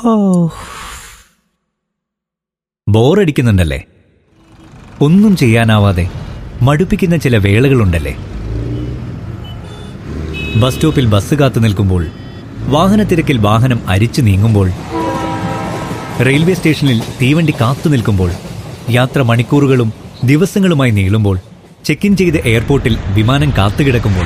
ഓ ബോറടിക്കുന്നുണ്ടല്ലേ ഒന്നും ചെയ്യാനാവാതെ മടുപ്പിക്കുന്ന ചില വേളകളുണ്ടല്ലേ ബസ് സ്റ്റോപ്പിൽ ബസ് കാത്തു നിൽക്കുമ്പോൾ വാഹനത്തിരക്കിൽ വാഹനം അരിച്ചു നീങ്ങുമ്പോൾ റെയിൽവേ സ്റ്റേഷനിൽ തീവണ്ടി കാത്തു നിൽക്കുമ്പോൾ യാത്ര മണിക്കൂറുകളും ദിവസങ്ങളുമായി നീളുമ്പോൾ ചെക്ക് ഇൻ ചെയ്ത് എയർപോർട്ടിൽ വിമാനം കാത്തുകിടക്കുമ്പോൾ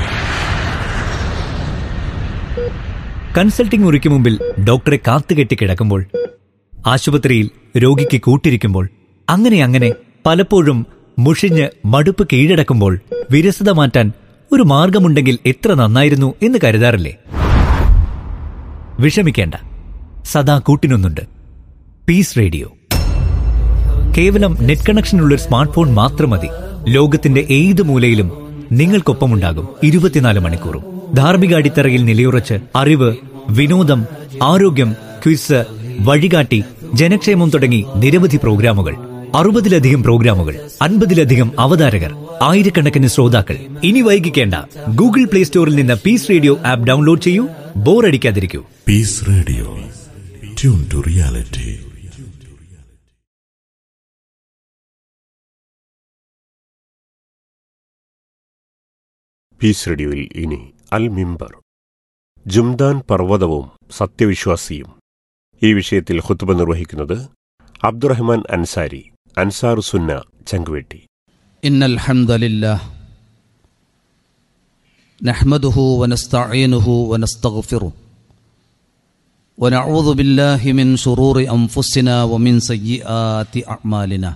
കൺസൾട്ടിംഗ് മുറിക്ക് മുമ്പിൽ ഡോക്ടറെ കാത്തുകെട്ടി കിടക്കുമ്പോൾ ആശുപത്രിയിൽ രോഗിക്ക് കൂട്ടിരിക്കുമ്പോൾ അങ്ങനെ അങ്ങനെ പലപ്പോഴും മുഷിഞ്ഞ് മടുപ്പ് കീഴടക്കുമ്പോൾ വിരസത മാറ്റാൻ ഒരു മാർഗമുണ്ടെങ്കിൽ എത്ര നന്നായിരുന്നു എന്ന് കരുതാറില്ലേ വിഷമിക്കേണ്ട സദാ കൂട്ടിനൊന്നുണ്ട് പീസ് റേഡിയോ കേവലം നെറ്റ് കണക്ഷനുള്ള ഒരു സ്മാർട്ട് ഫോൺ മാത്രം മതി ലോകത്തിന്റെ ഏത് മൂലയിലും നിങ്ങൾക്കൊപ്പമുണ്ടാകും ഇരുപത്തിനാല് മണിക്കൂറും ധാർമ്മിക അടിത്തറയിൽ നിലയുറച്ച് അറിവ് വിനോദം ആരോഗ്യം ക്വിസ് വഴികാട്ടി ജനക്ഷേമം തുടങ്ങി നിരവധി പ്രോഗ്രാമുകൾ അറുപതിലധികം പ്രോഗ്രാമുകൾ അൻപതിലധികം അവതാരകർ ആയിരക്കണക്കിന് ശ്രോതാക്കൾ ഇനി വൈകിക്കേണ്ട ഗൂഗിൾ പ്ലേ സ്റ്റോറിൽ നിന്ന് പീസ് റേഡിയോ ആപ്പ് ഡൗൺലോഡ് ചെയ്യൂ ബോറടിക്കാതിരിക്കൂ Peace Radio. Tune to reality. Peace റേഡിയോയിൽ ഇനി അൽ മിമ്പർ ജുംദാൻ പർവ്വതവും സത്യവിശ്വാസിയും ഈ വിഷയത്തിൽ ഹുത്തുബ നിർവഹിക്കുന്നത് അബ്ദുറഹ്മാൻ അൻസാരി അൻസാർ സുന്ന ചങ്കുവെട്ടി إن الحمد لله نحمده ونستعينه ونستغفره ونعوذ بالله من شرور أنفسنا ومن سيئات أعمالنا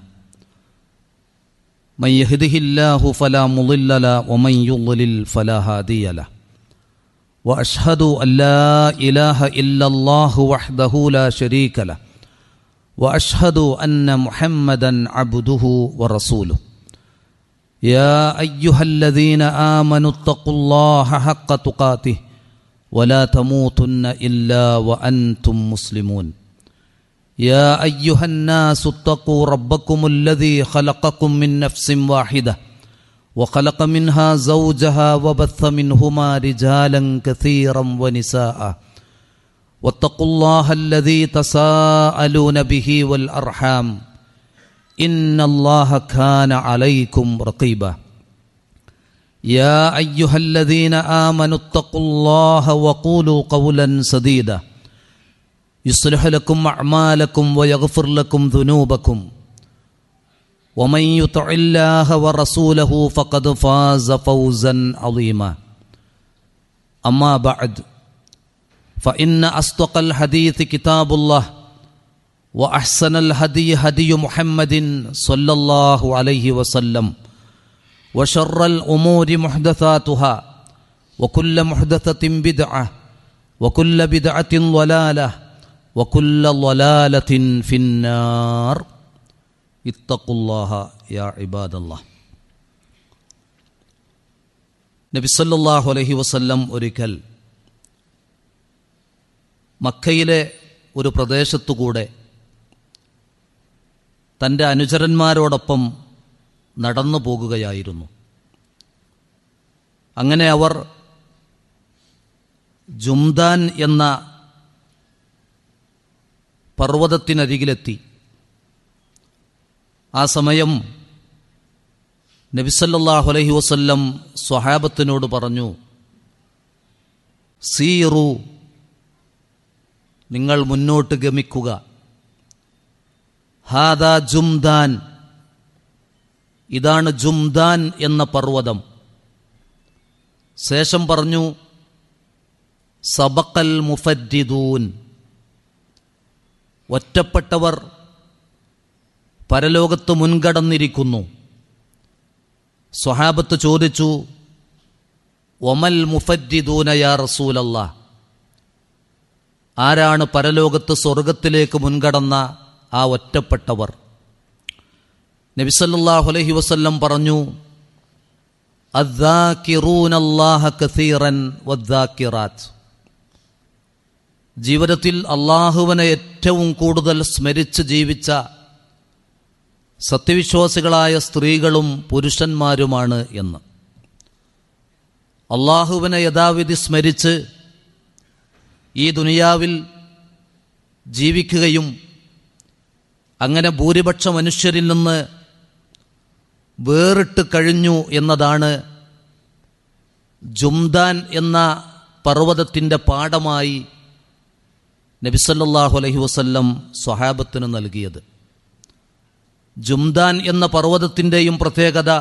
من يهده الله فلا مضل له ومن يضلل فلا هادي له وأشهد أن لا إله إلا الله وحده لا شريك له وأشهد أن محمدا عبده ورسوله يا ايها الذين امنوا اتقوا الله حق تقاته ولا تموتن الا وانتم مسلمون يا ايها الناس اتقوا ربكم الذي خلقكم من نفس واحده وخلق منها زوجها وبث منهما رجالا كثيرا ونساء واتقوا الله الذي تساءلون به والارحام ان الله كان عليكم رقيبا يا ايها الذين امنوا اتقوا الله وقولوا قولا سديدا يصلح لكم اعمالكم ويغفر لكم ذنوبكم ومن يطع الله ورسوله فقد فاز فوزا عظيما اما بعد فان اصدق الحديث كتاب الله واحسن الهدي هدي محمد صلى الله عليه وسلم وشر الامور محدثاتها وكل محدثه بدعه وكل بدعه ضلاله وكل ضلاله في النار اتقوا الله يا عباد الله നബി സല്ലല്ലാഹു അലൈഹി വസല്ലം ഒരിക്കൽ മക്കയിലെ ഒരു പ്രദേശത്തുകൂടെ തൻ്റെ അനുചരന്മാരോടൊപ്പം നടന്നു പോകുകയായിരുന്നു അങ്ങനെ അവർ ജുംദാൻ എന്ന പർവ്വതത്തിനരികിലെത്തി ആ സമയം നബിസല്ലാഹു അലൈഹി വസല്ലം സ്വഹാബത്തിനോട് പറഞ്ഞു സീറു നിങ്ങൾ മുന്നോട്ട് ഗമിക്കുക ഹാദ ജുംദാൻ ഇതാണ് ജുംദാൻ എന്ന പർവ്വതം ശേഷം പറഞ്ഞു സബക്കൽ മുഫദ്ദിദൂൻ ഒറ്റപ്പെട്ടവർ പരലോകത്ത് മുൻകടന്നിരിക്കുന്നു സ്വഹാബത്ത് ചോദിച്ചു ഒമൽ മുഫദ്ദിദൂന യാ റസൂലല്ലാ ആരാണ് പരലോകത്ത് സ്വർഗത്തിലേക്ക് മുൻകടന്ന ആ ഒറ്റപ്പെട്ടവർ നബിസല്ലാഹു അലൈഹി വസല്ലം പറഞ്ഞു അദ്ദാക്കിറൂനല്ലാഹ കസീറൻ വദ്ദാക്കിറാത്ത് ജീവിതത്തിൽ അള്ളാഹുവിനെ ഏറ്റവും കൂടുതൽ സ്മരിച്ച് ജീവിച്ച സത്യവിശ്വാസികളായ സ്ത്രീകളും പുരുഷന്മാരുമാണ് എന്ന് അള്ളാഹുവിനെ യഥാവിധി സ്മരിച്ച് ഈ ദുനിയാവിൽ ജീവിക്കുകയും അങ്ങനെ ഭൂരിപക്ഷ മനുഷ്യരിൽ നിന്ന് വേറിട്ട് കഴിഞ്ഞു എന്നതാണ് ജുംദാൻ എന്ന പർവ്വതത്തിൻ്റെ പാഠമായി നബിസല്ലാഹു അലഹി വസല്ലം സ്വഹാബത്തിന് നൽകിയത് ജുംദാൻ എന്ന പർവ്വതത്തിൻ്റെയും പ്രത്യേകത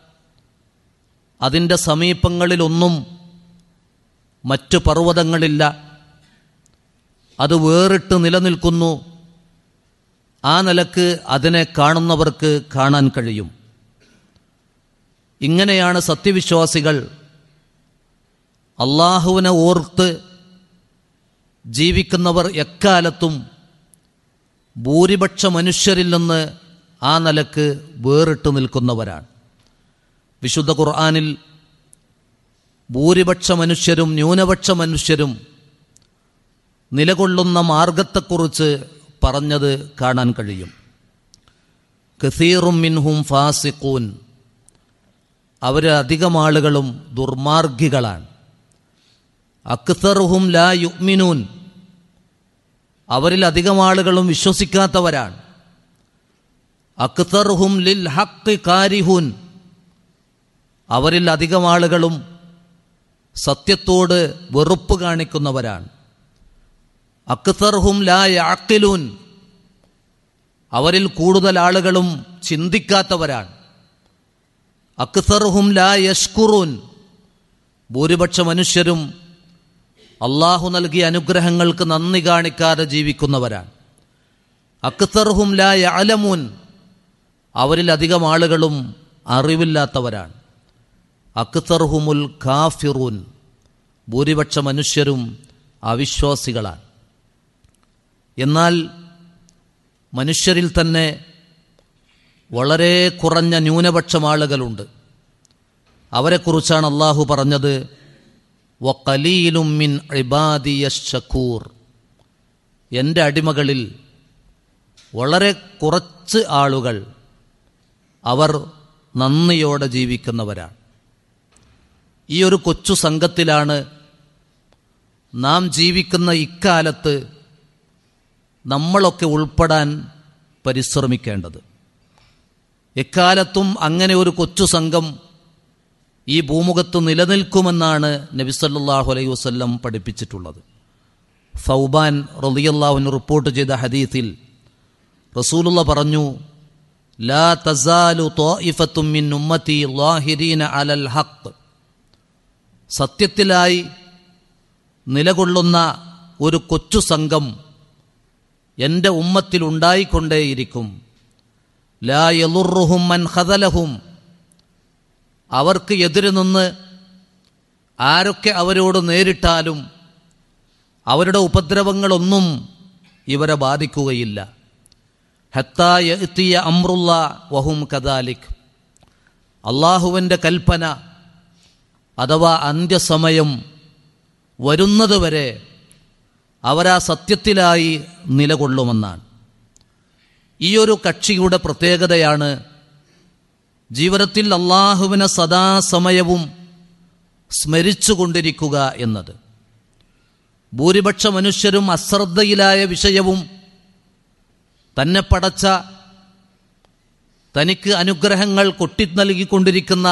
അതിൻ്റെ സമീപങ്ങളിലൊന്നും മറ്റു പർവ്വതങ്ങളില്ല അത് വേറിട്ട് നിലനിൽക്കുന്നു ആ നിലക്ക് അതിനെ കാണുന്നവർക്ക് കാണാൻ കഴിയും ഇങ്ങനെയാണ് സത്യവിശ്വാസികൾ അള്ളാഹുവിനെ ഓർത്ത് ജീവിക്കുന്നവർ എക്കാലത്തും ഭൂരിപക്ഷ മനുഷ്യരിൽ നിന്ന് ആ നിലക്ക് വേറിട്ട് നിൽക്കുന്നവരാണ് വിശുദ്ധ ഖുർആാനിൽ ഭൂരിപക്ഷ മനുഷ്യരും ന്യൂനപക്ഷ മനുഷ്യരും നിലകൊള്ളുന്ന മാർഗത്തെക്കുറിച്ച് പറഞ്ഞത് കാണാൻ കഴിയും കസീറും മിൻഹും ഫാസിഖൂൻ അവർ അധികം ആളുകളും ദുർമാർഗികളാണ് അക്സറുഹും ലാ യുഗ്മിനൂൻ അവരിൽ അധികം ആളുകളും വിശ്വസിക്കാത്തവരാണ് അക്സറുഹും ലിൽ ഹക്ക് കാരിഹൂൻ അവരിൽ അധികം ആളുകളും സത്യത്തോട് വെറുപ്പ് കാണിക്കുന്നവരാണ് അക്സർഹും ലാ യാക്കിലൂൻ അവരിൽ കൂടുതൽ ആളുകളും ചിന്തിക്കാത്തവരാണ് അക്സർഹും ലാ യഷ്കുറൂൻ ഭൂരിപക്ഷ മനുഷ്യരും അള്ളാഹു നൽകിയ അനുഗ്രഹങ്ങൾക്ക് നന്ദി കാണിക്കാതെ ജീവിക്കുന്നവരാണ് അക്സർഹും ലാ യഅലമൂൻ അവരിൽ അധികം ആളുകളും അറിവില്ലാത്തവരാണ് അക്സർഹുമുൽ കാഫിറൂൻ ഭൂരിപക്ഷ മനുഷ്യരും അവിശ്വാസികളാണ് എന്നാൽ മനുഷ്യരിൽ തന്നെ വളരെ കുറഞ്ഞ ന്യൂനപക്ഷം ആളുകളുണ്ട് അവരെക്കുറിച്ചാണ് അള്ളാഹു പറഞ്ഞത് വക്കലീലും മിൻ ഇബാദിയ ഷക്കൂർ എൻ്റെ അടിമകളിൽ വളരെ കുറച്ച് ആളുകൾ അവർ നന്ദിയോടെ ജീവിക്കുന്നവരാണ് ഈ ഒരു കൊച്ചു സംഘത്തിലാണ് നാം ജീവിക്കുന്ന ഇക്കാലത്ത് നമ്മളൊക്കെ ഉൾപ്പെടാൻ പരിശ്രമിക്കേണ്ടത് എക്കാലത്തും അങ്ങനെ ഒരു കൊച്ചു സംഘം ഈ ഭൂമുഖത്ത് നിലനിൽക്കുമെന്നാണ് നബിസല്ലാഹു അലൈഹി വസ്ല്ലം പഠിപ്പിച്ചിട്ടുള്ളത് സൗബാൻ റലിയല്ലാഹുവിന് റിപ്പോർട്ട് ചെയ്ത ഹദീസിൽ റസൂലുള്ള പറഞ്ഞു ലാ തസാലു തോഇഫത്തും മിൻ ഉമ്മത്തി ലാഹിരീന അലൽ ഹക്ക് സത്യത്തിലായി നിലകൊള്ളുന്ന ഒരു കൊച്ചു സംഘം എൻ്റെ ഉമ്മത്തിൽ ഉണ്ടായിക്കൊണ്ടേയിരിക്കും ലാ യലുറുഹും മൻ ഖദലഹും അവർക്ക് എതിര് നിന്ന് ആരൊക്കെ അവരോട് നേരിട്ടാലും അവരുടെ ഉപദ്രവങ്ങളൊന്നും ഇവരെ ബാധിക്കുകയില്ല ഹത്തായ എത്തിയ അമ്രുള്ള വഹും കദാലിക് അള്ളാഹുവിൻ്റെ കൽപ്പന അഥവാ അന്ത്യസമയം വരുന്നതുവരെ അവരാ സത്യത്തിലായി നിലകൊള്ളുമെന്നാണ് ഈ ഒരു കക്ഷിയുടെ പ്രത്യേകതയാണ് ജീവിതത്തിൽ അള്ളാഹുവിനെ സദാസമയവും സ്മരിച്ചുകൊണ്ടിരിക്കുക എന്നത് ഭൂരിപക്ഷ മനുഷ്യരും അശ്രദ്ധയിലായ വിഷയവും തന്നെ പടച്ച തനിക്ക് അനുഗ്രഹങ്ങൾ കൊട്ടി നൽകിക്കൊണ്ടിരിക്കുന്ന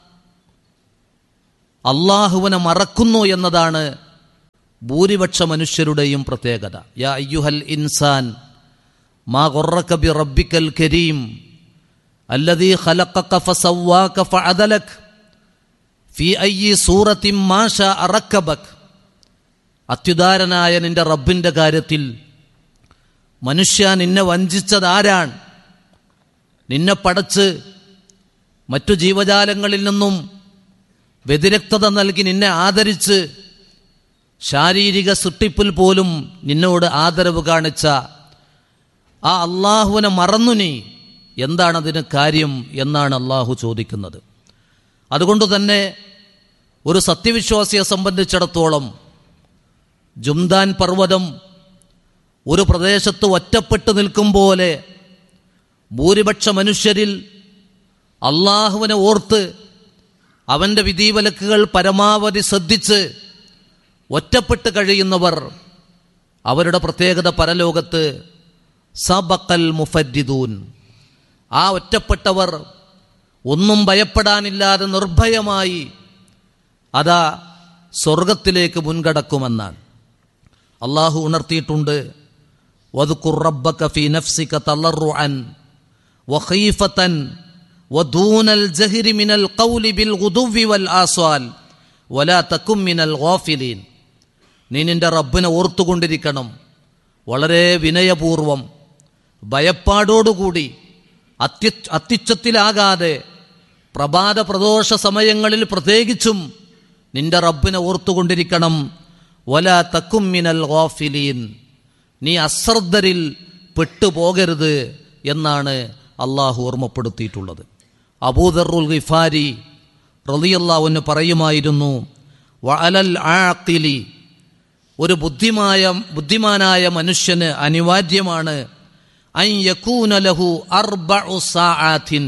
അള്ളാഹുവിനെ മറക്കുന്നു എന്നതാണ് ഭൂരിപക്ഷ മനുഷ്യരുടെയും പ്രത്യേകത യാ അയ്യുഹൽ ഇൻസാൻ മാ ഗൊറക്ക ബി റബ്ബിക്കൽ കരീം അല്ലദീ ഖലഖക ഫസവ്വാക ഫഅദലക് ഫീ അയ്യി സൂറത്തിൻ മാ ഷാ അറക്കബക് അത്യുദാരനായ നിന്റെ റബ്ബിന്റെ കാര്യത്തിൽ മനുഷ്യ നിന്നെ വഞ്ചിച്ചതാരാണ് നിന്നെ പടച്ച് മറ്റു ജീവജാലങ്ങളിൽ നിന്നും വ്യതിരക്തത നൽകി നിന്നെ ആദരിച്ച് ശാരീരിക സൃഷ്ടിപ്പിൽ പോലും നിന്നോട് ആദരവ് കാണിച്ച ആ അള്ളാഹുവിനെ മറന്നു നീ എന്താണ് അതിന് കാര്യം എന്നാണ് അള്ളാഹു ചോദിക്കുന്നത് അതുകൊണ്ട് തന്നെ ഒരു സത്യവിശ്വാസിയെ സംബന്ധിച്ചിടത്തോളം ജുംദാൻ പർവ്വതം ഒരു പ്രദേശത്ത് ഒറ്റപ്പെട്ട് നിൽക്കും പോലെ ഭൂരിപക്ഷ മനുഷ്യരിൽ അള്ളാഹുവിനെ ഓർത്ത് അവൻ്റെ വിധിവിലക്കുകൾ പരമാവധി ശ്രദ്ധിച്ച് ഒറ്റപ്പെട്ട് കഴിയുന്നവർ അവരുടെ പ്രത്യേകത പരലോകത്ത് സബക്കൽ മുഫരിദൂൻ ആ ഒറ്റപ്പെട്ടവർ ഒന്നും ഭയപ്പെടാനില്ലാതെ നിർഭയമായി അതാ സ്വർഗത്തിലേക്ക് മുൻകടക്കുമെന്നാണ് അള്ളാഹു ഉണർത്തിയിട്ടുണ്ട് വദ്കുർ റബ്ബക ഫീ നഫ്സിക തളറുഅൻ വഖീഫതൻ വദൂനൽ ജഹരി മിനൽ ഖൗലി ബിൽ ഗുദുവി വൽ ആസ്വാൽ വലാ തകും മിനൽ ഗാഫിലീൻ നീ നിന്റെ റബ്ബിനെ ഓർത്തുകൊണ്ടിരിക്കണം വളരെ വിനയപൂർവം ഭയപ്പാടോടുകൂടി അത്യ അത്യുച്ചത്തിലാകാതെ പ്രഭാത പ്രദോഷ സമയങ്ങളിൽ പ്രത്യേകിച്ചും നിന്റെ റബ്ബിനെ ഓർത്തുകൊണ്ടിരിക്കണം വല തക്കും മിനൽ ഗാഫിലീൻ നീ അശ്രദ്ധരിൽ പെട്ടുപോകരുത് എന്നാണ് അള്ളാഹു ഓർമ്മപ്പെടുത്തിയിട്ടുള്ളത് അബൂദറുൽ ഗിഫാരി റളിയല്ലാഹുവിന് പറയുമായിരുന്നു വഅലൽ ആഖിലി ഒരു ബുദ്ധിമായ ബുദ്ധിമാനായ മനുഷ്യന് അനിവാര്യമാണ് അൻ യകൂന ലഹു അർബഉ സാആത്തിൻ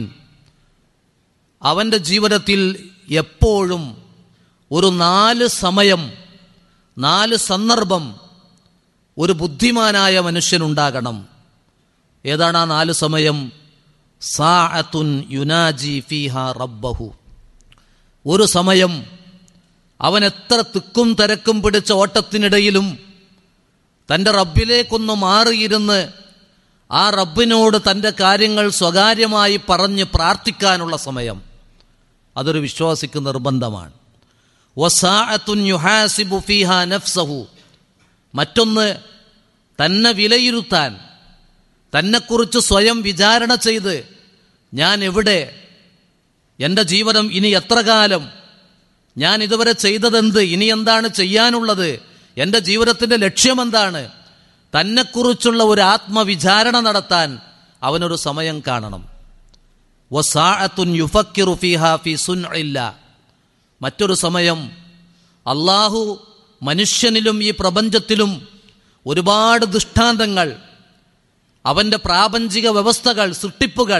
അവൻ്റെ ജീവിതത്തിൽ എപ്പോഴും ഒരു നാല് സമയം നാല് സന്ദർഭം ഒരു ബുദ്ധിമാനായ മനുഷ്യനുണ്ടാകണം ഏതാണ് ആ നാല് സമയം സാഅത്തുൻ യുനാജി ഫീഹ റബ്ബഹു ഒരു സമയം അവൻ എത്ര തിക്കും തിരക്കും പിടിച്ച ഓട്ടത്തിനിടയിലും തൻ്റെ റബ്ബിലേക്കൊന്ന് മാറിയിരുന്ന് ആ റബ്ബിനോട് തൻ്റെ കാര്യങ്ങൾ സ്വകാര്യമായി പറഞ്ഞ് പ്രാർത്ഥിക്കാനുള്ള സമയം അതൊരു വിശ്വാസിക്ക് നിർബന്ധമാണ് വസാഅത്തുൻ യുഹാസിബു ഫീഹ നഫ്സഹു മറ്റൊന്ന് തന്നെ വിലയിരുത്താൻ തന്നെക്കുറിച്ച് സ്വയം വിചാരണ ചെയ്ത് ഞാൻ എവിടെ എൻ്റെ ജീവിതം ഇനി എത്ര കാലം ഞാൻ ഇതുവരെ ചെയ്തതെന്ത് ഇനി എന്താണ് ചെയ്യാനുള്ളത് എൻ്റെ ജീവിതത്തിൻ്റെ ലക്ഷ്യമെന്താണ് തന്നെക്കുറിച്ചുള്ള ഒരു ആത്മവിചാരണ നടത്താൻ അവനൊരു സമയം കാണണം വസാഅത്തുൻ യുഫക്കിറു ഫീഹാ ഫി സുൻഇല്ല മറ്റൊരു സമയം അള്ളാഹു മനുഷ്യനിലും ഈ പ്രപഞ്ചത്തിലും ഒരുപാട് ദൃഷ്ടാന്തങ്ങൾ അവൻ്റെ പ്രാപഞ്ചിക വ്യവസ്ഥകൾ സൃഷ്ടിപ്പുകൾ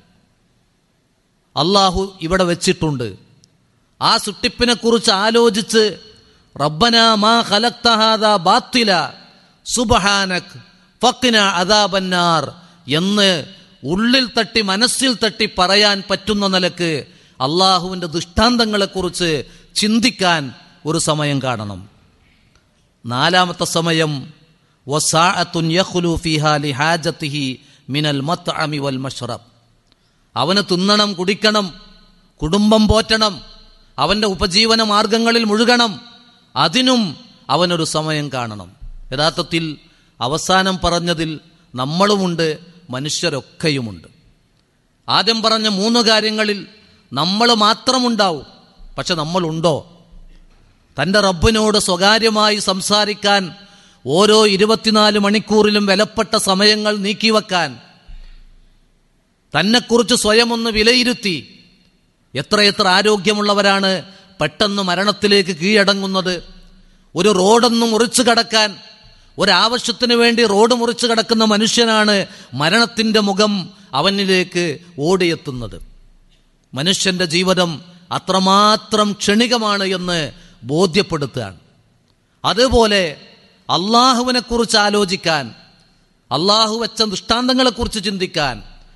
അള്ളാഹു ഇവിടെ വെച്ചിട്ടുണ്ട് ആ സൃഷ്ടിപ്പിനെ കുറിച്ച് ആലോചിച്ച് റബ്ബന മാ ഖലക്തഹാദ ബാത്തില സുബഹാനക് ഫക്കിന അദാബന്നാർ എന്ന് ഉള്ളിൽ തട്ടി മനസ്സിൽ തട്ടി പറയാൻ പറ്റുന്ന നിലക്ക് അള്ളാഹുവിൻ്റെ ദൃഷ്ടാന്തങ്ങളെക്കുറിച്ച് ചിന്തിക്കാൻ ഒരു സമയം കാണണം നാലാമത്തെ സമയം വസാഅത്തുൻ യഖ്ലു ഫീഹാ ലിഹാജത്തിഹി മിനൽ മത്അമി വൽ മഷ്റബ് അവന് തിന്നണം കുടിക്കണം കുടുംബം പോറ്റണം അവൻ്റെ ഉപജീവന മാർഗങ്ങളിൽ മുഴുകണം അതിനും അവനൊരു സമയം കാണണം യഥാർത്ഥത്തിൽ അവസാനം പറഞ്ഞതിൽ നമ്മളുമുണ്ട് മനുഷ്യരൊക്കെയുമുണ്ട് ആദ്യം പറഞ്ഞ മൂന്ന് കാര്യങ്ങളിൽ നമ്മൾ മാത്രമുണ്ടാവും പക്ഷെ നമ്മളുണ്ടോ തൻ്റെ റബ്ബിനോട് സ്വകാര്യമായി സംസാരിക്കാൻ ഓരോ ഇരുപത്തിനാല് മണിക്കൂറിലും വിലപ്പെട്ട സമയങ്ങൾ നീക്കിവെക്കാൻ തന്നെക്കുറിച്ച് സ്വയം ഒന്ന് വിലയിരുത്തി എത്രയെത്ര ആരോഗ്യമുള്ളവരാണ് പെട്ടെന്ന് മരണത്തിലേക്ക് കീഴടങ്ങുന്നത് ഒരു റോഡൊന്നും മുറിച്ചു കടക്കാൻ ഒരാവശ്യത്തിന് വേണ്ടി റോഡ് മുറിച്ചു കടക്കുന്ന മനുഷ്യനാണ് മരണത്തിൻ്റെ മുഖം അവനിലേക്ക് ഓടിയെത്തുന്നത് മനുഷ്യന്റെ ജീവിതം അത്രമാത്രം ക്ഷണികമാണ് എന്ന് ബോധ്യപ്പെടുത്തുകയാണ് അതുപോലെ അള്ളാഹുവിനെ കുറിച്ച് ആലോചിക്കാൻ അള്ളാഹു വെച്ച ദൃഷ്ടാന്തങ്ങളെക്കുറിച്ച് ചിന്തിക്കാൻ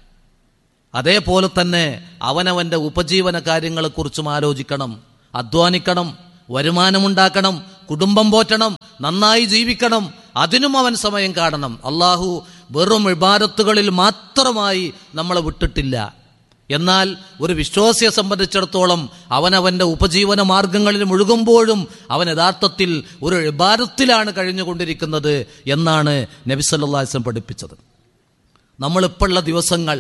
അതേപോലെ തന്നെ അവനവൻ്റെ ഉപജീവന കാര്യങ്ങളെക്കുറിച്ചും ആലോചിക്കണം അധ്വാനിക്കണം വരുമാനമുണ്ടാക്കണം കുടുംബം പോറ്റണം നന്നായി ജീവിക്കണം അതിനും അവൻ സമയം കാണണം അള്ളാഹു വെറും ഇബാരത്തുകളിൽ മാത്രമായി നമ്മളെ വിട്ടിട്ടില്ല എന്നാൽ ഒരു വിശ്വാസിയെ സംബന്ധിച്ചിടത്തോളം അവനവൻ്റെ ഉപജീവന മാർഗങ്ങളിൽ മുഴുകുമ്പോഴും അവൻ യഥാർത്ഥത്തിൽ ഒരു ഇബാരത്തിലാണ് കഴിഞ്ഞുകൊണ്ടിരിക്കുന്നത് എന്നാണ് നബിസല്ലാസ്ലം പഠിപ്പിച്ചത് നമ്മളിപ്പോഴുള്ള ദിവസങ്ങൾ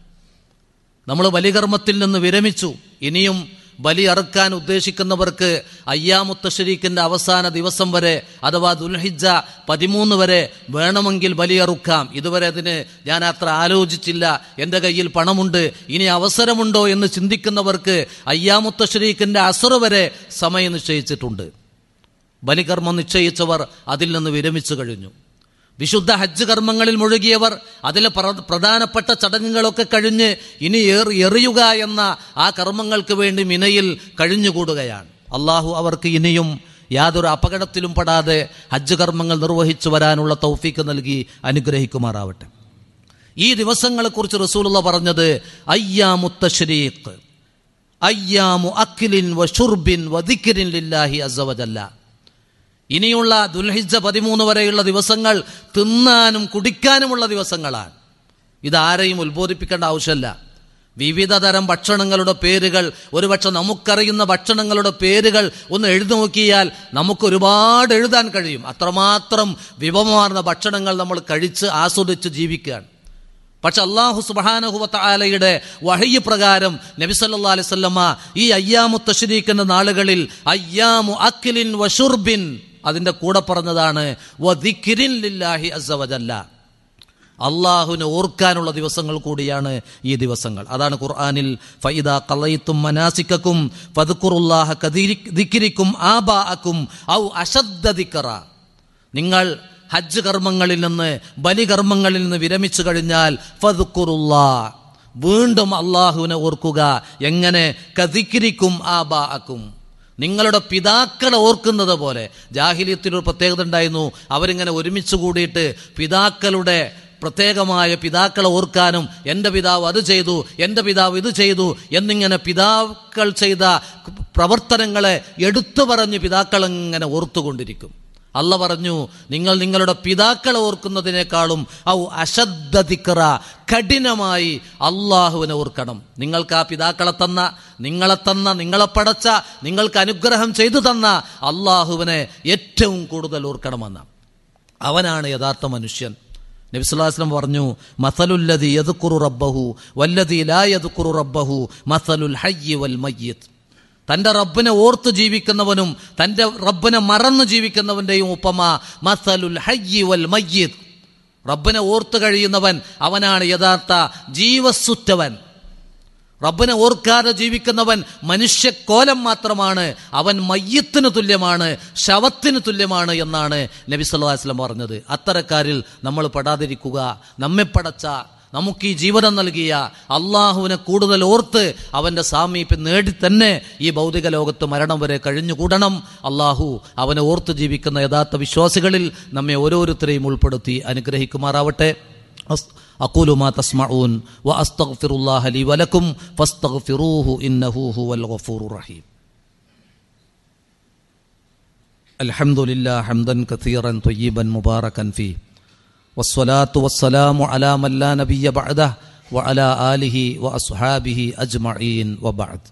നമ്മൾ ബലികർമ്മത്തിൽ നിന്ന് വിരമിച്ചു ഇനിയും ബലി അറുക്കാൻ ഉദ്ദേശിക്കുന്നവർക്ക് അയ്യാമുത്തഷരീഖിന്റെ അവസാന ദിവസം വരെ അഥവാ ദുൽഹിജ പതിമൂന്ന് വരെ വേണമെങ്കിൽ ബലി അറുക്കാം ഇതുവരെ അതിന് ഞാൻ അത്ര ആലോചിച്ചില്ല എൻ്റെ കയ്യിൽ പണമുണ്ട് ഇനി അവസരമുണ്ടോ എന്ന് ചിന്തിക്കുന്നവർക്ക് അയ്യാമുത്തഷരീഖിന്റെ അസുറ് വരെ സമയം നിശ്ചയിച്ചിട്ടുണ്ട് ബലികർമ്മം നിശ്ചയിച്ചവർ അതിൽ നിന്ന് വിരമിച്ചു കഴിഞ്ഞു വിശുദ്ധ ഹജ്ജ് കർമ്മങ്ങളിൽ മുഴുകിയവർ അതിലെ പ്ര- പ്രധാനപ്പെട്ട ചടങ്ങുകളൊക്കെ കഴിഞ്ഞ് ഇനി ഏറി എറിയുക എന്ന ആ കർമ്മങ്ങൾക്ക് വേണ്ടി മിനയിൽ കഴിഞ്ഞുകൂടുകയാണ് അള്ളാഹു അവർക്ക് ഇനിയും യാതൊരു അപകടത്തിലും പെടാതെ ഹജ്ജ് കർമ്മങ്ങൾ നിർവഹിച്ചു വരാനുള്ള തൗഫീക്ക് നൽകി അനുഗ്രഹിക്കുമാറാവട്ടെ ഈ ദിവസങ്ങളെക്കുറിച്ച് റസൂലുള്ള പറഞ്ഞത് അയ്യാമുത്തശ്രീഖ് അയ്യാമു അഖിലിൻ വഷുർബിൻ വദിക്കിരിൻ ലില്ലാഹി അസവജല്ല ഇനിയുള്ള ദുൽഹിജ പതിമൂന്ന് വരെയുള്ള ദിവസങ്ങൾ തിന്നാനും കുടിക്കാനുമുള്ള ദിവസങ്ങളാണ് ഇതാരെയും ഉത്ബോധിപ്പിക്കേണ്ട ആവശ്യമല്ല വിവിധ തരം ഭക്ഷണങ്ങളുടെ പേരുകൾ ഒരുപക്ഷെ നമുക്കറിയുന്ന ഭക്ഷണങ്ങളുടെ പേരുകൾ ഒന്ന് എഴുതി നോക്കിയാൽ നമുക്ക് ഒരുപാട് എഴുതാൻ കഴിയും അത്രമാത്രം വിഭവമാർന്ന ഭക്ഷണങ്ങൾ നമ്മൾ കഴിച്ച് ആസ്വദിച്ച് ജീവിക്കുകയാണ് പക്ഷെ അള്ളാഹു സുബാനഹുവത്ത ആലയുടെ വഹയ്യ പ്രകാരം നബിസല്ലാ അലൈവല്ലമ്മ ഈ അയ്യാമു തഷരീഖിന്റെ നാളുകളിൽ അയ്യാമു അഖിലിൻ വഷുർബിൻ അതിന്റെ കൂടെ പറഞ്ഞതാണ് വദിക്കിരിൻ ലില്ലാഹി അസവജല്ല അള്ളാഹുവിനെ ഓർക്കാനുള്ള ദിവസങ്ങൾ കൂടിയാണ് ഈ ദിവസങ്ങൾ അതാണ് ഖുർആാനിൽ ഫൈദ കളയിത്തും മനാസിക്കും ഫതുക്കുറുല്ലാഹ ദിക്കിരിക്കും ആബാഅക്കും ഔ അശദ്ദ ദിക്കറ നിങ്ങൾ ഹജ്ജ് കർമ്മങ്ങളിൽ നിന്ന് ബലികർമ്മങ്ങളിൽ നിന്ന് വിരമിച്ചു കഴിഞ്ഞാൽ ഫതുക്കുറുല്ലാ വീണ്ടും അള്ളാഹുവിനെ ഓർക്കുക എങ്ങനെ കതിക്കിരിക്കും ആബാഅക്കും നിങ്ങളുടെ പിതാക്കളെ ഓർക്കുന്നത് പോലെ ജാഹിലിയത്തിനൊരു പ്രത്യേകത ഉണ്ടായിരുന്നു അവരിങ്ങനെ ഒരുമിച്ച് കൂടിയിട്ട് പിതാക്കളുടെ പ്രത്യേകമായ പിതാക്കളെ ഓർക്കാനും എൻ്റെ പിതാവ് അത് ചെയ്തു എൻ്റെ പിതാവ് ഇത് ചെയ്തു എന്നിങ്ങനെ പിതാക്കൾ ചെയ്ത പ്രവർത്തനങ്ങളെ എടുത്തു പറഞ്ഞ് പിതാക്കൾ ഇങ്ങനെ ഓർത്തുകൊണ്ടിരിക്കും അല്ല പറഞ്ഞു നിങ്ങൾ നിങ്ങളുടെ പിതാക്കളെ ഓർക്കുന്നതിനേക്കാളും ഔ അശദ്ധതിക്കറ കഠിനമായി അള്ളാഹുവിനെ ഓർക്കണം നിങ്ങൾക്ക് ആ പിതാക്കളെ തന്ന നിങ്ങളെ തന്ന നിങ്ങളെ പടച്ച നിങ്ങൾക്ക് അനുഗ്രഹം ചെയ്തു തന്ന അള്ളാഹുവിനെ ഏറ്റവും കൂടുതൽ ഓർക്കണമെന്ന് അവനാണ് യഥാർത്ഥ മനുഷ്യൻ നബിസുല്ലാസ്ലം പറഞ്ഞു മസലുല്ലതി യദുക്കുറു റബ്ബഹു വല്ലതി ലാ യദുക്കുറു റബ്ബഹു മസലുൽ ഹയ്യി വൽ മയ്യിത്ത് തന്റെ റബ്ബിനെ ഓർത്ത് ജീവിക്കുന്നവനും തന്റെ റബ്ബിനെ മറന്നു ജീവിക്കുന്നവന്റെയും ഉപമ മസലുൽ ഹയ്യി വൽ മയ്യിത്ത് റബ്ബിനെ ഓർത്ത് കഴിയുന്നവൻ അവനാണ് യഥാർത്ഥ ജീവസുറ്റവൻ റബ്ബിനെ ഓർക്കാതെ ജീവിക്കുന്നവൻ മനുഷ്യക്കോലം മാത്രമാണ് അവൻ മയ്യത്തിന് തുല്യമാണ് ശവത്തിന് തുല്യമാണ് എന്നാണ് നബി സല്ലല്ലാഹു അലൈഹി വസല്ലം പറഞ്ഞത് അത്തരക്കാരിൽ നമ്മൾ പെടാതിരിക്കുക നമ്മെ പടച്ച നമുക്ക് ഈ ജീവിതം നൽകിയ അള്ളാഹുവിനെ കൂടുതൽ ഓർത്ത് അവൻ്റെ സാമീപ്യം നേടി തന്നെ ഈ ഭൗതിക ലോകത്ത് മരണം വരെ കഴിഞ്ഞുകൂടണം അള്ളാഹു അവനെ ഓർത്ത് ജീവിക്കുന്ന യഥാർത്ഥ വിശ്വാസികളിൽ നമ്മെ ഓരോരുത്തരെയും ഉൾപ്പെടുത്തി അനുഗ്രഹിക്കുമാറാവട്ടെ أقول ما تسمعون وأستغفر الله لي ولكم فاستغفروه إنه هو الغفور الرحيم الحمد لله حمدا كثيرا طيبا مباركا فيه والصلاة والسلام على من لا نبي بعده وعلى آله وأصحابه أجمعين وبعد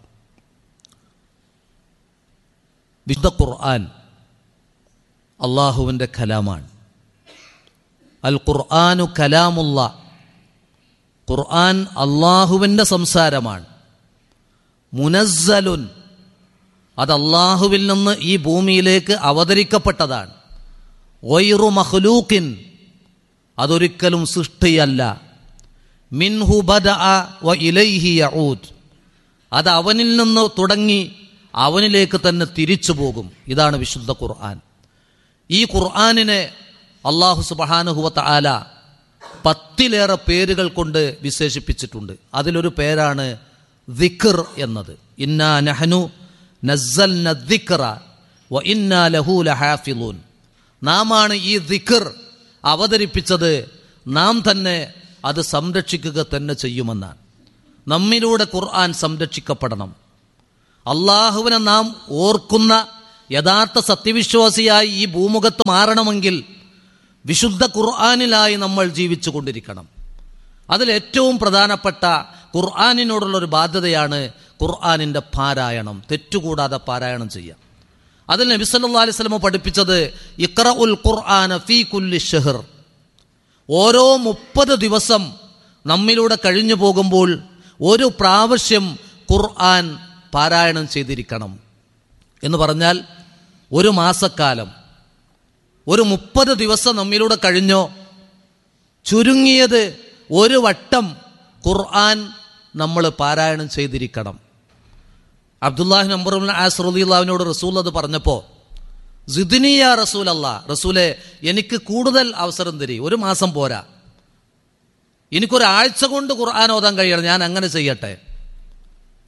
വിശുദ്ധ ഖുർആൻ അള്ളാഹുവിൻ്റെ കലാമാണ് അൽ ഖുർആാനു കലാമുള്ള ഖുർആൻ അള്ളാഹുവിൻ്റെ സംസാരമാണ് മുനസ്സലുൻ അത് അള്ളാഹുവിൽ നിന്ന് ഈ ഭൂമിയിലേക്ക് അവതരിക്കപ്പെട്ടതാണ് ഒയ്റു മഹ്ലൂക്കിൻ അതൊരിക്കലും സൃഷ്ടിയല്ല മിൻഹു ബദ വ ഇലൈഹി യഊദ് അത് അവനിൽ നിന്ന് തുടങ്ങി അവനിലേക്ക് തന്നെ തിരിച്ചു പോകും ഇതാണ് വിശുദ്ധ ഖുർആൻ ഈ ഖുർആനിനെ അള്ളാഹു സുബഹാനുഹുവത്ത ആല പത്തിലേറെ പേരുകൾ കൊണ്ട് വിശേഷിപ്പിച്ചിട്ടുണ്ട് അതിലൊരു പേരാണ് ദിഖർ എന്നത് ഇന്നാ നഹനു നസ്സൽ ദിഖറ വ ഇന്നാ ലഹു ലഹാഫിലൂൻ നാമാണ് ഈ ദിഖർ അവതരിപ്പിച്ചത് നാം തന്നെ അത് സംരക്ഷിക്കുക തന്നെ ചെയ്യുമെന്നാണ് നമ്മിലൂടെ ഖുർആൻ സംരക്ഷിക്കപ്പെടണം അള്ളാഹുവിനെ നാം ഓർക്കുന്ന യഥാർത്ഥ സത്യവിശ്വാസിയായി ഈ ഭൂമുഖത്ത് മാറണമെങ്കിൽ വിശുദ്ധ ഖുർആാനിലായി നമ്മൾ ജീവിച്ചു കൊണ്ടിരിക്കണം അതിലേറ്റവും പ്രധാനപ്പെട്ട ഖുർആാനിനോടുള്ള ഒരു ബാധ്യതയാണ് ഖുർആാനിൻ്റെ പാരായണം തെറ്റുകൂടാതെ പാരായണം ചെയ്യാം അതിൽ നബി സല്ലല്ലാഹു അലൈഹി വസല്ലം പഠിപ്പിച്ചത് ഇഖ്റ ഉൽ ഖുർആന ഫീ കുല്ലി ഷഹർ ഓരോ മുപ്പത് ദിവസം നമ്മിലൂടെ കഴിഞ്ഞു പോകുമ്പോൾ ഒരു പ്രാവശ്യം ഖുർആൻ പാരായണം ചെയ്തിരിക്കണം എന്ന് പറഞ്ഞാൽ ഒരു മാസക്കാലം ഒരു മുപ്പത് ദിവസം നമ്മിലൂടെ കഴിഞ്ഞോ ചുരുങ്ങിയത് ഒരു വട്ടം ഖുർആൻ നമ്മൾ പാരായണം ചെയ്തിരിക്കണം അബ്ദുല്ലാഹി നമ്പറുൽ ആസ്റുദ്ദീലാവിനോട് റസൂൽ അത് പറഞ്ഞപ്പോൾ ജിദ്നിയ റസൂൽ അല്ല റസൂലെ എനിക്ക് കൂടുതൽ അവസരം തരി ഒരു മാസം പോരാ എനിക്കൊരാഴ്ച കൊണ്ട് ഖുർആൻ ഓതാൻ കഴിയണം ഞാൻ അങ്ങനെ ചെയ്യട്ടെ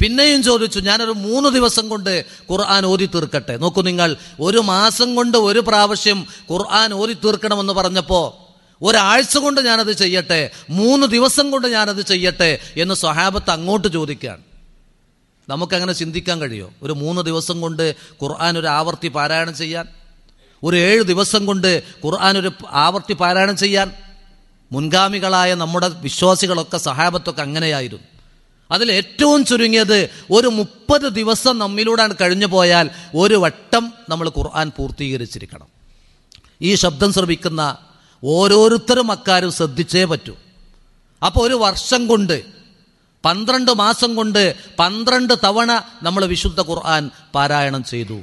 പിന്നെയും ചോദിച്ചു ഞാനൊരു മൂന്ന് ദിവസം കൊണ്ട് ഖുർആൻ ഓതി തീർക്കട്ടെ നോക്കൂ നിങ്ങൾ ഒരു മാസം കൊണ്ട് ഒരു പ്രാവശ്യം ഖുർആൻ ഓതി തീർക്കണമെന്ന് പറഞ്ഞപ്പോൾ ഒരാഴ്ച കൊണ്ട് ഞാനത് ചെയ്യട്ടെ മൂന്ന് ദിവസം കൊണ്ട് ഞാനത് ചെയ്യട്ടെ എന്ന് സ്വഹാബത്ത് അങ്ങോട്ട് ചോദിക്കുകയാണ് നമുക്കങ്ങനെ ചിന്തിക്കാൻ കഴിയോ ഒരു മൂന്ന് ദിവസം കൊണ്ട് ഖുർആൻ ഒരു ആവർത്തി പാരായണം ചെയ്യാൻ ഒരു ഏഴ് ദിവസം കൊണ്ട് ഖുർആൻ ഒരു ആവർത്തി പാരായണം ചെയ്യാൻ മുൻഗാമികളായ നമ്മുടെ വിശ്വാസികളൊക്കെ സഹാബത്തൊക്കെ അങ്ങനെയായിരുന്നു അതിൽ ഏറ്റവും ചുരുങ്ങിയത് ഒരു മുപ്പത് ദിവസം നമ്മിലൂടെ കഴിഞ്ഞു പോയാൽ ഒരു വട്ടം നമ്മൾ ഖുർആൻ പൂർത്തീകരിച്ചിരിക്കണം ഈ ശബ്ദം ശ്രവിക്കുന്ന ഓരോരുത്തരും അക്കാര്യം ശ്രദ്ധിച്ചേ പറ്റൂ അപ്പോൾ ഒരു വർഷം കൊണ്ട് പന്ത്രണ്ട് മാസം കൊണ്ട് പന്ത്രണ്ട് തവണ നമ്മൾ വിശുദ്ധ ഖുർആൻ പാരായണം ചെയ്തു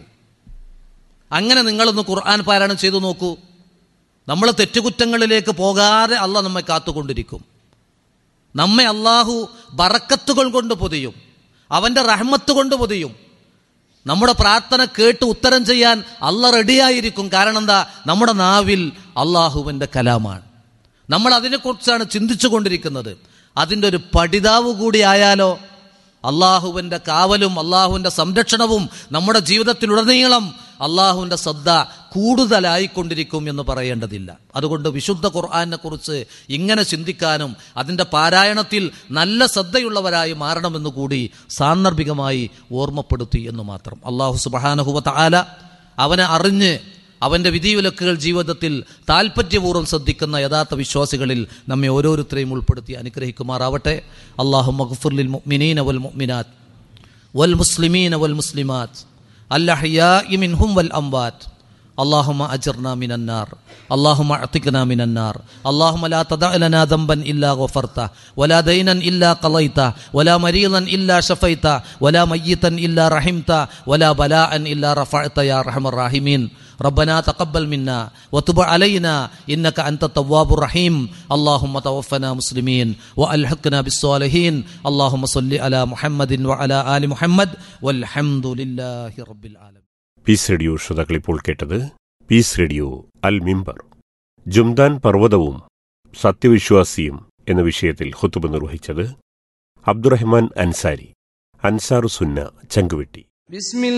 അങ്ങനെ നിങ്ങളൊന്ന് ഖുർആൻ പാരായണം ചെയ്തു നോക്കൂ നമ്മൾ തെറ്റുകുറ്റങ്ങളിലേക്ക് പോകാതെ അല്ല നമ്മെ കാത്തുകൊണ്ടിരിക്കും നമ്മെ അള്ളാഹു ബറക്കത്തുകൾ കൊണ്ട് പൊതിയും അവൻ്റെ റഹ്മത്ത് കൊണ്ട് പൊതിയും നമ്മുടെ പ്രാർത്ഥന കേട്ട് ഉത്തരം ചെയ്യാൻ അല്ല റെഡിയായിരിക്കും കാരണം എന്താ നമ്മുടെ നാവിൽ അള്ളാഹുവിൻ്റെ കലാമാണ് നമ്മൾ അതിനെക്കുറിച്ചാണ് ചിന്തിച്ചു കൊണ്ടിരിക്കുന്നത് അതിൻ്റെ ഒരു പഠിതാവ് കൂടി ആയാലോ അള്ളാഹുവിൻ്റെ കാവലും അള്ളാഹുവിൻ്റെ സംരക്ഷണവും നമ്മുടെ ജീവിതത്തിലുടനീളം അള്ളാഹുവിൻ്റെ ശ്രദ്ധ കൂടുതലായിക്കൊണ്ടിരിക്കും എന്ന് പറയേണ്ടതില്ല അതുകൊണ്ട് വിശുദ്ധ ഖുർആാനെ കുറിച്ച് ഇങ്ങനെ ചിന്തിക്കാനും അതിൻ്റെ പാരായണത്തിൽ നല്ല ശ്രദ്ധയുള്ളവരായി മാറണമെന്ന് കൂടി സാന്ദർഭികമായി ഓർമ്മപ്പെടുത്തി എന്ന് മാത്രം അള്ളാഹു സുബാനഹുവ താല അവനെ അറിഞ്ഞ് അവൻ്റെ വിധിവിലക്കുകൾ ജീവിതത്തിൽ താല്പര്യപൂർവ്വം ശ്രദ്ധിക്കുന്ന യഥാർത്ഥ വിശ്വാസികളിൽ നമ്മെ ഓരോരുത്തരെയും ഉൾപ്പെടുത്തി അനുഗ്രഹിക്കുമാറാവട്ടെ അള്ളാഹു മഖഫുർലിൽ മുഅ്മിനീന വൽ മുഅ്മിനാത്ത് വൽ മുസ്ലിമീന വൽ മുസ്ലിമാത്ത് അല്ലഹയാഇ മിൻഹും വൽ അംവാത്ത് اللهم أجرنا من النار اللهم اعتقنا من النار اللهم لا تدع لنا ذنبا إلا غفرته ولا دينا إلا قضيته ولا مريضا إلا شفيته ولا ميتا إلا رحمته ولا بلاء إلا رفعته يا أرحم الراحمين ربنا تقبل منا وتب علينا إنك أنت التواب الرحيم اللهم توفنا مسلمين وألحقنا بالصالحين اللهم صل على محمد وعلى آل محمد والحمد لله رب العالمين പീസ് റേഡിയോ ശ്രോതാക്കൾ ഇപ്പോൾ കേട്ടത് പീസ് റേഡിയോ അൽ മിമ്പർ ജുംദാൻ പർവ്വതവും സത്യവിശ്വാസിയും എന്ന വിഷയത്തിൽ ഹുത്തുബ് നിർവഹിച്ചത് അബ്ദുറഹ്മാൻ അൻസാരി അൻസാറു സുന്ന ചങ്കുവെട്ടി بسم